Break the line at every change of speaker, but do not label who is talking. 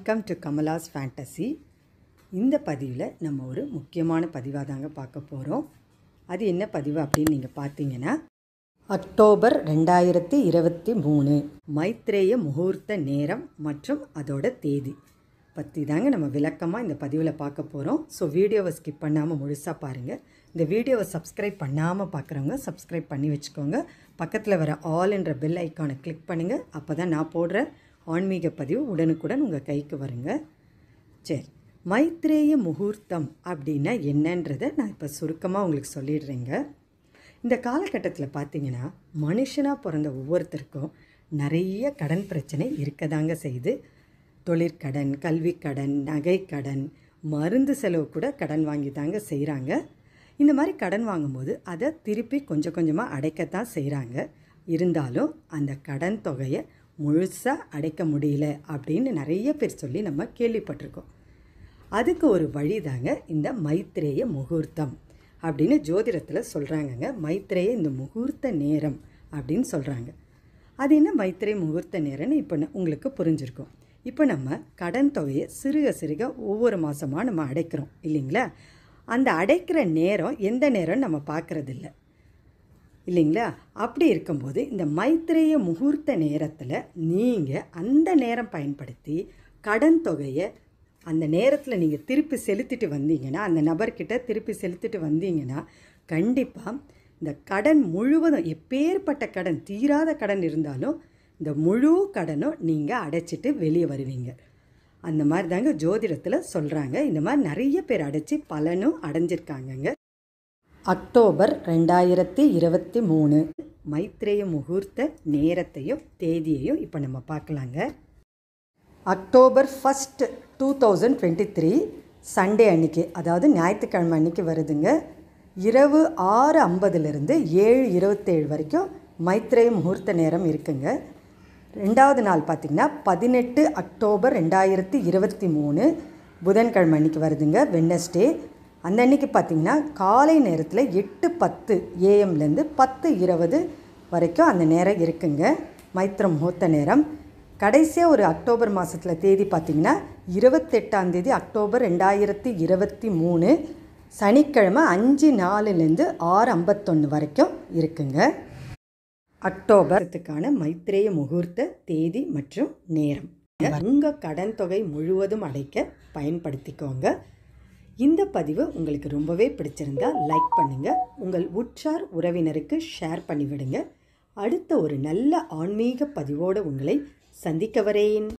welcome to Kamala's fantasy இந்த பதிவில் நம்ம ஒரு முக்கியமான பதிவாக தாங்க பார்க்க போகிறோம் அது என்ன பதிவு அப்படின்னு நீங்கள் பார்த்தீங்கன்னா அக்டோபர் ரெண்டாயிரத்தி இருபத்தி மூணு மைத்ரேய முகூர்த்த நேரம் மற்றும் அதோட தேதி பற்றி தாங்க நம்ம விளக்கமாக இந்த பதிவில் பார்க்க போகிறோம் ஸோ வீடியோவை ஸ்கிப் பண்ணாமல் முழுசாக பாருங்கள் இந்த வீடியோவை சப்ஸ்கிரைப் பண்ணாமல் பார்க்குறவங்க சப்ஸ்கிரைப் பண்ணி வச்சுக்கோங்க பக்கத்தில் வர ஆல் என்ற பெல் ஐக்கானை கிளிக் பண்ணுங்கள் அப்போ தான் நான் போடுற ஆன்மீக பதிவு உடனுக்குடன் உங்கள் கைக்கு வருங்க சரி மைத்ரேய முகூர்த்தம் அப்படின்னா என்னன்றதை நான் இப்போ சுருக்கமாக உங்களுக்கு சொல்லிடுறேங்க இந்த காலகட்டத்தில் பார்த்தீங்கன்னா மனுஷனாக பிறந்த ஒவ்வொருத்தருக்கும் நிறைய கடன் பிரச்சனை இருக்கதாங்க செய்யுது தொழிற்கடன் கல்விக்கடன் நகைக்கடன் மருந்து செலவு கூட கடன் வாங்கி தாங்க செய்கிறாங்க இந்த மாதிரி கடன் வாங்கும்போது அதை திருப்பி கொஞ்சம் கொஞ்சமாக அடைக்கத்தான் செய்கிறாங்க இருந்தாலும் அந்த கடன் தொகையை முழுசாக அடைக்க முடியல அப்படின்னு நிறைய பேர் சொல்லி நம்ம கேள்விப்பட்டிருக்கோம் அதுக்கு ஒரு வழி தாங்க இந்த மைத்ரேய முகூர்த்தம் அப்படின்னு ஜோதிடத்தில் சொல்கிறாங்கங்க மைத்ரேய இந்த முகூர்த்த நேரம் அப்படின்னு சொல்கிறாங்க அது என்ன மைத்ரேய முகூர்த்த நேரம்னு இப்போ ந- உங்களுக்கு புரிஞ்சிருக்கும் இப்போ நம்ம கடன் தொகையை சிறுக சிறுக ஒவ்வொரு மாதமாக நம்ம அடைக்கிறோம் இல்லைங்களா அந்த அடைக்கிற நேரம் எந்த நேரம் நம்ம பார்க்குறதில்ல இல்லைங்களா அப்படி இருக்கும்போது இந்த மைத்ரேய முகூர்த்த நேரத்தில் நீங்கள் அந்த நேரம் பயன்படுத்தி கடன் தொகையை அந்த நேரத்தில் நீங்கள் திருப்பி செலுத்திட்டு வந்தீங்கன்னா அந்த நபர்கிட்ட திருப்பி செலுத்திட்டு வந்தீங்கன்னா கண்டிப்பாக இந்த கடன் முழுவதும் எப்பேற்பட்ட கடன் தீராத கடன் இருந்தாலும் இந்த முழு கடனும் நீங்கள் அடைச்சிட்டு வெளியே வருவீங்க அந்த மாதிரி தாங்க ஜோதிடத்தில் சொல்கிறாங்க இந்த மாதிரி நிறைய பேர் அடைச்சி பலனும் அடைஞ்சிருக்காங்கங்க அக்டோபர் ரெண்டாயிரத்தி இருபத்தி மூணு மைத்ரேய முகூர்த்த நேரத்தையும் தேதியையும் இப்போ நம்ம பார்க்கலாங்க October first two thousand twenty three Sunday அன்னைக்கு அதாவது ஞாயிற்றுக்கிழமை அன்னைக்கு வருதுங்க இரவு ஆறு ஐம்பதுலேருந்து ஏழு இருபத்தேழு வரைக்கும் மைத்ரேய முகூர்த்த நேரம் இருக்குங்க ரெண்டாவது நாள் பார்த்திங்கன்னா பதினெட்டு அக்டோபர் ரெண்டாயிரத்தி இருபத்தி மூணு புதன்கிழமை அன்னைக்கு வருதுங்க வெட்னஸ்டே அந்த அன்னைக்கு பார்த்திங்கன்னா காலை நேரத்தில் எட்டு பத்து ஏஎம்லேருந்து பத்து இருபது வரைக்கும் அந்த நேரம் இருக்குங்க மைத்ர முகூர்த்த நேரம் கடைசியாக ஒரு அக்டோபர் மாதத்தில் தேதி பார்த்திங்கன்னா இருபத்தெட்டாம் தேதி அக்டோபர் ரெண்டாயிரத்தி இருபத்தி மூணு சனிக்கிழமை அஞ்சு நாலுலேருந்து ஆறு ஐம்பத்தொன்று வரைக்கும் இருக்குங்க அக்டோபரத்துக்கான மைத்ரேய முகூர்த்த தேதி மற்றும் நேரம் உங்கள் கடன் தொகை முழுவதும் அடைக்க பயன்படுத்திக்கோங்க இந்த பதிவு உங்களுக்கு ரொம்பவே பிடிச்சிருந்தா லைக் பண்ணுங்கள் உங்கள் உற்றார் உறவினருக்கு ஷேர் பண்ணிவிடுங்க அடுத்த ஒரு நல்ல ஆன்மீக பதிவோடு உங்களை சந்திக்க வரேன்